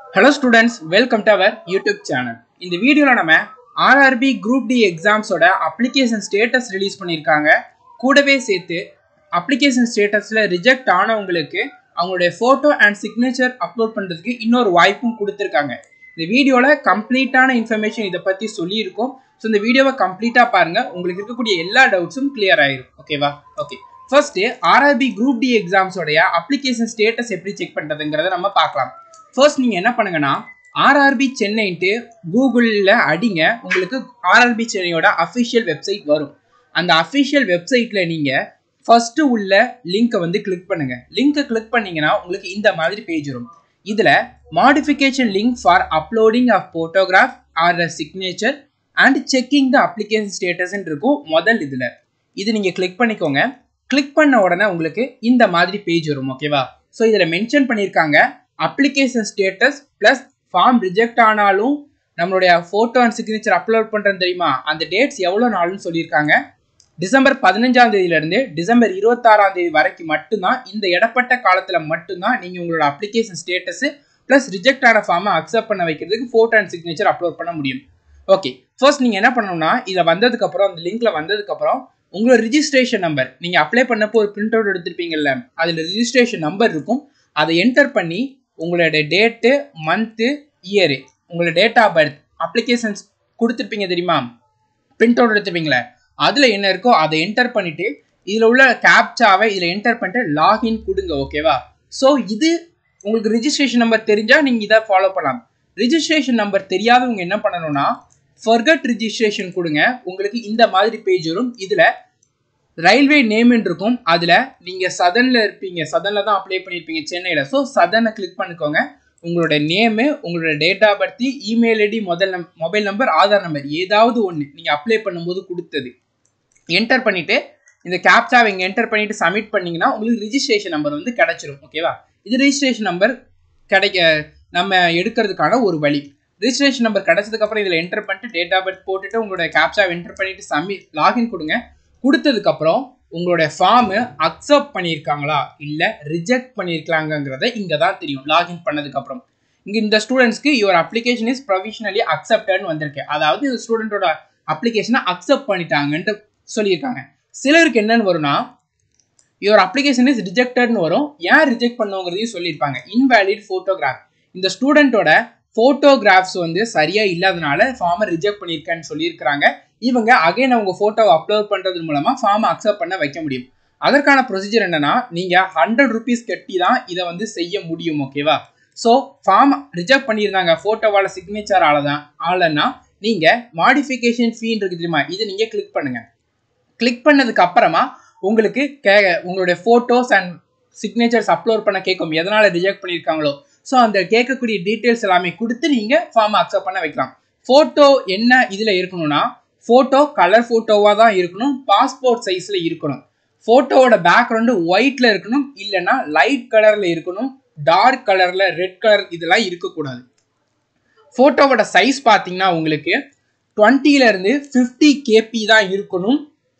hello students welcome to our YouTube channel இந்த வீடியோவில் நம்ம ஆர்ஆர்பி குரூப் டி எக்ஸாம்ஸோட அப்ளிகேஷன் ஸ்டேட்டஸ் ரிலீஸ் பண்ணியிருக்காங்க கூடவே சேர்த்து அப்ளிகேஷன் ஸ்டேட்டஸில் ரிஜெக்ட் ஆனவங்களுக்கு அவங்களுடைய ஃபோட்டோ அண்ட் சிக்னேச்சர் அப்லோட் பண்ணுறதுக்கு இன்னொரு வாய்ப்பும் கொடுத்துருக்காங்க இந்த வீடியோவில் கம்ப்ளீட்டான இன்ஃபர்மேஷன் இதை பற்றி சொல்லியிருக்கோம் ஸோ இந்த வீடியோவை கம்ப்ளீட்டாக பாருங்கள் உங்களுக்கு இருக்கக்கூடிய எல்லா டவுட்ஸும் கிளியர் ஆயிரும் ஓகேவா okay first RRB group D எக்ஸாம்ஸோடைய அப்ளிகேஷன் ஸ்டேட்டஸ் எப்படி செக் பண்ணுறதுங்கிறத நம்ம பார்க்கலாம் ஃபர்ஸ்ட் நீங்கள் என்ன பண்ணுங்கன்னா ஆர்ஆர்பி சென்னைன்ட்டு கூகுளில் அடிங்க உங்களுக்கு ஆர்ஆர்பி சென்னையோட அஃபிஷியல் வெப்சைட் வரும் அந்த அஃபிஷியல் வெப்சைட்டில் நீங்கள் ஃபர்ஸ்ட்டு உள்ள லிங்க்கை வந்து கிளிக் பண்ணுங்கள் லிங்க்கை கிளிக் பண்ணிங்கன்னா உங்களுக்கு இந்த மாதிரி பேஜ் வரும் இதில் modification link for uploading of photograph or signature and checking the application ஸ்டேட்டஸ்ன்னு இருக்கும் முதல் இதில் இது நீங்கள் கிளிக் பண்ணிக்கோங்க கிளிக் பண்ண உடனே உங்களுக்கு இந்த மாதிரி பேஜ் வரும் ஓகேவா ஸோ இதில் மென்ஷன் பண்ணியிருக்காங்க application status plus form reject ஆனாலும் நம்மளுடைய ஃபோட்டோ அண்ட் சிக்னேச்சர் அப்லோட் பண்ணுறது தெரியுமா அந்த டேட்ஸ் எவ்வளோ நாள்னு சொல்லியிருக்காங்க டிசம்பர் பதினஞ்சாம் தேதியிலேருந்து டிசம்பர் இருபத்தாறாம் தேதி வரைக்கும் மட்டும்தான் இந்த இடப்பட்ட காலத்தில் மட்டும்தான் நீங்கள் உங்களோட அப்ளிகேஷன் ஸ்டேட்டஸு ப்ளஸ் ரிஜெக்ட் ஆன ஃபார்மை அக்செப்ட் பண்ண வைக்கிறதுக்கு ஃபோட்டோ அண்ட் சிக்னேச்சர் அப்லோட் பண்ண முடியும் ஓகே ஃபர்ஸ்ட் நீங்கள் என்ன பண்ணணும்னா இதில் வந்ததுக்கப்புறம் அந்த லிங்க்கில் வந்ததுக்கப்புறம் உங்களோட ரிஜிஸ்ட்ரேஷன் நம்பர் நீங்கள் அப்ளை பண்ணப்போ ஒரு பிரிண்ட் அவுட் எடுத்திருப்பீங்கல்ல அதில் ரிஜிஸ்ட்ரேஷன் நம்பர் இருக்கும் அதை என்டர் பண்ணி உங்களோட டேட்டு மந்த்து இயரு உங்களோட டேட் ஆஃப் பர்த் அப்ளிகேஷன்ஸ் கொடுத்துருப்பீங்க தெரியுமா பிரிண்ட் அவுட் எடுத்துப்பீங்களே அதில் என்ன இருக்கோ அதை என்டர் பண்ணிவிட்டு இதில் உள்ள கேப்சாவை இதில் என்டர் பண்ணிட்டு லாகின் கொடுங்க ஓகேவா ஸோ இது உங்களுக்கு ரிஜிஸ்ட்ரேஷன் நம்பர் தெரிஞ்சால் நீங்கள் இதை ஃபாலோ பண்ணலாம் ரிஜிஸ்ட்ரேஷன் நம்பர் தெரியாதவங்க என்ன பண்ணணும்னா ஃபர்கட் ரிஜிஸ்ட்ரேஷன் கொடுங்க உங்களுக்கு இந்த மாதிரி பேஜ் வரும் இதில் ரயில்வே நேம்னு இருக்கும் அதில் நீங்கள் சதனில் இருப்பீங்க சதனில் தான் அப்ளை பண்ணியிருப்பீங்க சென்னையில் ஸோ சதனை கிளிக் பண்ணிக்கோங்க உங்களோட நேமு உங்களோட date of birth email ID முதல் நம் மொபைல் நம்பர் ஆதார் நம்பர் ஏதாவது ஒன்று நீங்கள் அப்ளை பண்ணும்போது கொடுத்தது என்டர் பண்ணிவிட்டு இந்த கேப்சாவை இங்கே என்டர் பண்ணிவிட்டு சப்மிட் பண்ணிங்கன்னா உங்களுக்கு ரிஜிஸ்ட்ரேஷன் நம்பர் வந்து கிடச்சிரும் ஓகேவா இது ரிஜிஸ்ட்ரேஷன் நம்பர் கிடைக்க நம்ம எடுக்கிறதுக்கான ஒரு வழி ரிஜிஸ்ட்ரேஷன் நம்பர் கிடச்சதுக்கப்புறம் இதில் என்டர் பண்ணிட்டு டேட் ஆஃப் பர்த் போட்டுட்டு உங்களோட கேப்சாவை என்டர் பண்ணிவிட்டு சப்மிட் லாகின் கொடுங்க கொடுத்ததுக்கப்புறம் உங்களோட ஃபார்மு அக்செப்ட் பண்ணியிருக்காங்களா இல்லை ரிஜெக்ட் பண்ணியிருக்கலாங்கிறத இங்கே தான் தெரியும் லாகின் பண்ணதுக்கப்புறம் இங்கே இந்த ஸ்டூடெண்ட்ஸ்க்கு யுவர் அப்ளிகேஷன் இஸ் ப்ரொவிஷனலி அக்செப்டட்னு வந்திருக்கு அதாவது இந்த ஸ்டூடெண்ட்டோட அப்ளிகேஷனை அக்செப்ட் பண்ணிட்டாங்கன்ட்டு சொல்லியிருக்காங்க சிலருக்கு என்னன்னு வரும்னா யுவர் அப்ளிகேஷன் இஸ் ரிஜெக்டட்னு வரும் ஏன் ரிஜெக்ட் பண்ணவங்கிறதையும் சொல்லியிருப்பாங்க இன்வேலிட் ஃபோட்டோகிராஃப் இந்த ஸ்டூடெண்ட்டோட ஃபோட்டோகிராஃப்ஸ் வந்து சரியாக இல்லாதனால ஃபார்மை ரிஜெக்ட் பண்ணியிருக்கேன்னு சொல்லியிருக்கிறாங்க இவங்க அகைன் அவங்க ஃபோட்டோவை அப்லோட் பண்ணுறது மூலமாக ஃபார்மை அக்செப்ட் பண்ண வைக்க முடியும் அதற்கான ப்ரொசீஜர் என்னன்னா நீங்கள் ஹண்ட்ரட் ருபீஸ் கட்டி தான் இதை வந்து செய்ய முடியும் ஓகேவா ஸோ ஃபார்ம் ரிஜெக்ட் பண்ணியிருந்தாங்க ஃபோட்டோவால் சிக்னேச்சரால தான் ஆலன்னா நீங்கள் மாடிஃபிகேஷன் ஃபீன் இருக்கு தெரியுமா இது நீங்கள் கிளிக் பண்ணுங்கள் கிளிக் பண்ணதுக்கு அப்புறமா உங்களுக்கு கே உங்களுடைய ஃபோட்டோஸ் அண்ட் சிக்னேச்சர்ஸ் அப்லோட் பண்ண கேட்கும் எதனால் ரிஜெக்ட் பண்ணியிருக்காங்களோ ஸோ அந்த கேட்கக்கூடிய டீட்டெயில்ஸ் எல்லாமே கொடுத்து நீங்கள் ஃபார்மை அக்செப்ட் பண்ண வைக்கலாம் ஃபோட்டோ என்ன இதில் இருக்கணும்னா ஃபோட்டோ கலர் ஃபோட்டோவாக தான் இருக்கணும் பாஸ்போர்ட் சைஸில் இருக்கணும் ஃபோட்டோவோட பேக்ரவுண்டு ஒயிட்டில் இருக்கணும் இல்லைன்னா லைட் கலரில் இருக்கணும் டார்க் கலரில் ரெட் கலர் இதெல்லாம் இருக்கக்கூடாது ஃபோட்டோவோட சைஸ் பார்த்தீங்கன்னா உங்களுக்கு டுவெண்ட்டிலேருந்து ஃபிஃப்டி கேபி தான் இருக்கணும்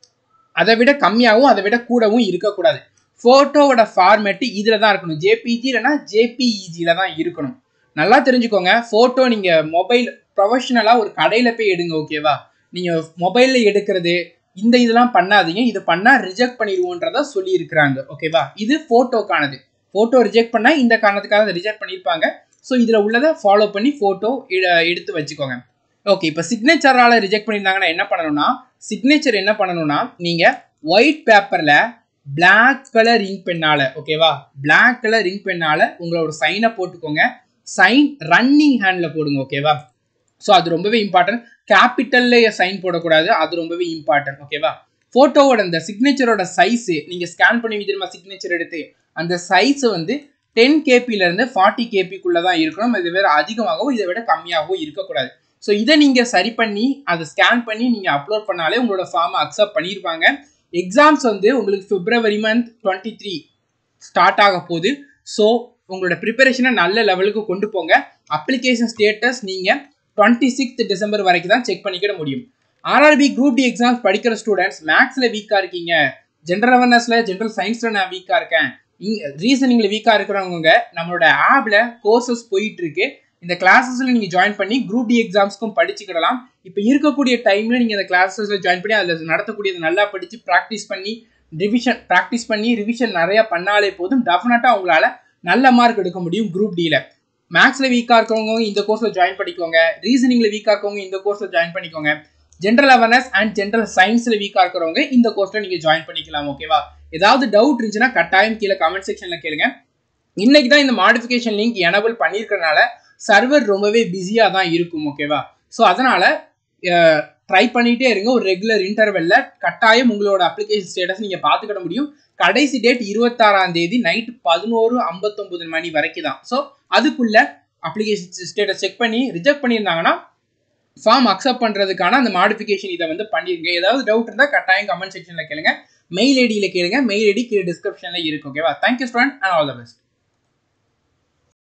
அதை விட கம்மியாகவும் அதை விட கூடவும் இருக்கக்கூடாது ஃபோட்டோவோட ஃபார்மேட்டு இதில் தான் இருக்கணும் ஜேபிஜி இல்லைனா ஜேபிஇஜியில் தான் இருக்கணும் நல்லா தெரிஞ்சுக்கோங்க ஃபோட்டோ நீங்கள் மொபைல் ப்ரொஃபஷனலாக ஒரு கடையில் போய் எடுங்க ஓகேவா நீங்கள் மொபைலில் எடுக்கிறது இந்த இதெல்லாம் பண்ணாதீங்க இது பண்ணால் ரிஜெக்ட் பண்ணிடுவோன்றத சொல்லியிருக்கிறாங்க ஓகேவா இது ஃபோட்டோக்கானது ஃபோட்டோ ரிஜெக்ட் பண்ணால் இந்த காரணத்துக்காக அதை ரிஜெக்ட் பண்ணியிருப்பாங்க ஸோ இதில் உள்ளதை ஃபாலோ பண்ணி ஃபோட்டோ எடுத்து வச்சுக்கோங்க ஓகே இப்போ சிக்னேச்சரால் ரிஜெக்ட் பண்ணியிருந்தாங்கன்னா என்ன பண்ணணும்னா சிக்னேச்சர் என்ன பண்ணணும்னா நீங்கள் ஒயிட் பேப்பரில் பிளாக் கலர் இங்க் பெண்ணால் ஓகேவா பிளாக் கலர் இங்க் பெண்ணால் உங்களோட சைனை போட்டுக்கோங்க சைன் ரன்னிங் ஹேண்டில் போடுங்க ஓகேவா ஸோ அது ரொம்பவே இம்பார்ட்டன்ட் கேபிட்டல்ல சைன் போடக்கூடாது அது ரொம்பவே இம்பார்ட்டன்ட் ஓகேவா ஃபோட்டோவோட அந்த சிக்னேச்சரோட சைஸு நீங்கள் ஸ்கேன் பண்ணி தெரியுமா சிக்னேச்சர் எடுத்து அந்த சைஸ் வந்து டென் கேபிலேருந்து ஃபார்ட்டி கேபிக்குள்ளே தான் இருக்கணும் இது வேறு அதிகமாகவும் இதை விட கம்மியாகவும் இருக்கக்கூடாது ஸோ இதை நீங்கள் சரி பண்ணி அதை ஸ்கேன் பண்ணி நீங்கள் அப்லோட் பண்ணாலே உங்களோட ஃபார்மை அக்செப்ட் பண்ணியிருப்பாங்க எக்ஸாம்ஸ் வந்து உங்களுக்கு February month twenty three start ஆக போகுது ஸோ உங்களோட ப்ரிப்பரேஷனை நல்ல லெவலுக்கு கொண்டு போங்க அப்ளிகேஷன் ஸ்டேட்டஸ் நீங்கள் டுவெண்ட்டி சிக்ஸ்த் டிசம்பர் வரைக்கும் தான் செக் பண்ணிக்கிட முடியும் ஆர்ஆர்பி குரூப் டி எக்ஸாம்ஸ் படிக்கிற ஸ்டூடெண்ட்ஸ் மேக்ஸில் வீக்காக இருக்கீங்க ஜென்ரல் அவேர்னஸில் ஜென்ரல் சயின்ஸில் நான் வீக்காக இருக்கேன் ரீசனிங்கில் வீக்காக இருக்கிறவங்க நம்மளோட ஆப்பில் கோர்சஸ் போயிட்டு இருக்கு இந்த கிளாஸஸ்ல நீங்க ஜாயின் பண்ணி குரூப் டி எக்ஸாம்ஸ்க்கும் படிச்சுக்கிடலாம் இப்போ இருக்கக்கூடிய டைம்ல நீங்க இந்த கிளாஸஸ்ல ஜாயின் பண்ணி அதில் நடத்தக்கூடியது நல்லா படிச்சு ப்ராக்டிஸ் பண்ணி ரிவிஷன் ப்ராக்டிஸ் பண்ணி ரிவிஷன் நிறைய பண்ணாலே போதும் டெஃபினட்டா உங்களால நல்ல மார்க் எடுக்க முடியும் குரூப் டியில் மேக்ஸில் வீக்காக இருக்கவங்க இந்த கோர்ஸில் ஜாயின் பண்ணிக்கோங்க ரீசனிங்கில் வீக்காக இருக்கவங்க இந்த கோர்ஸில் ஜாயின் பண்ணிக்கோங்க ஜென்ரல் அவேர்னஸ் அண்ட் ஜென்ரல் சயின்ஸில் வீக்காக இருக்கிறவங்க இந்த கோர்ஸில் நீங்கள் ஜாயின் பண்ணிக்கலாம் ஓகேவா ஏதாவது டவுட் இருந்துச்சுன்னா கட்டாயம் கீழே கமெண்ட் செக்ஷனில் கேளுங்க இன்னைக்கு தான் இந்த மாடிஃபிகேஷன் லிங்க் எனபிள் பண்ணியிருக்கனால சர்வர் ரொம்பவே பிஸியாக தான் இருக்கும் ஓகேவா ஸோ அதனால ட்ரை பண்ணிட்டே இருங்க ஒரு ரெகுலர் இன்டர்வெல்ல கட்டாயம் உங்களோட அப்ளிகேஷன் ஸ்டேட்டஸ் நீங்கள் பார்த்துக்கிட முடியும் கடைசி டேட் இருபத்தாறாம் தேதி நைட் பதினோரு ஐம்பத்தொம்பது மணி வரைக்கும் தான் ஸோ அதுக்குள்ள அப்ளிகேஷன் ஸ்டேட்டஸ் செக் பண்ணி ரிஜெக்ட் பண்ணியிருந்தாங்கன்னா ஃபார்ம் அக்செப்ட் பண்ணுறதுக்கான அந்த மாடிஃபிகேஷன் இதை வந்து பண்ணிருங்க ஏதாவது டவுட் இருந்தால் கட்டாயம் கமெண்ட் செக்ஷனில் கேளுங்க மெயில் ஐடியில் கேளுங்க மெயில் ஐடி கீழே டிஸ்கிரிப்ஷனில் இருக்கு ஓகேவா thank you student and all the best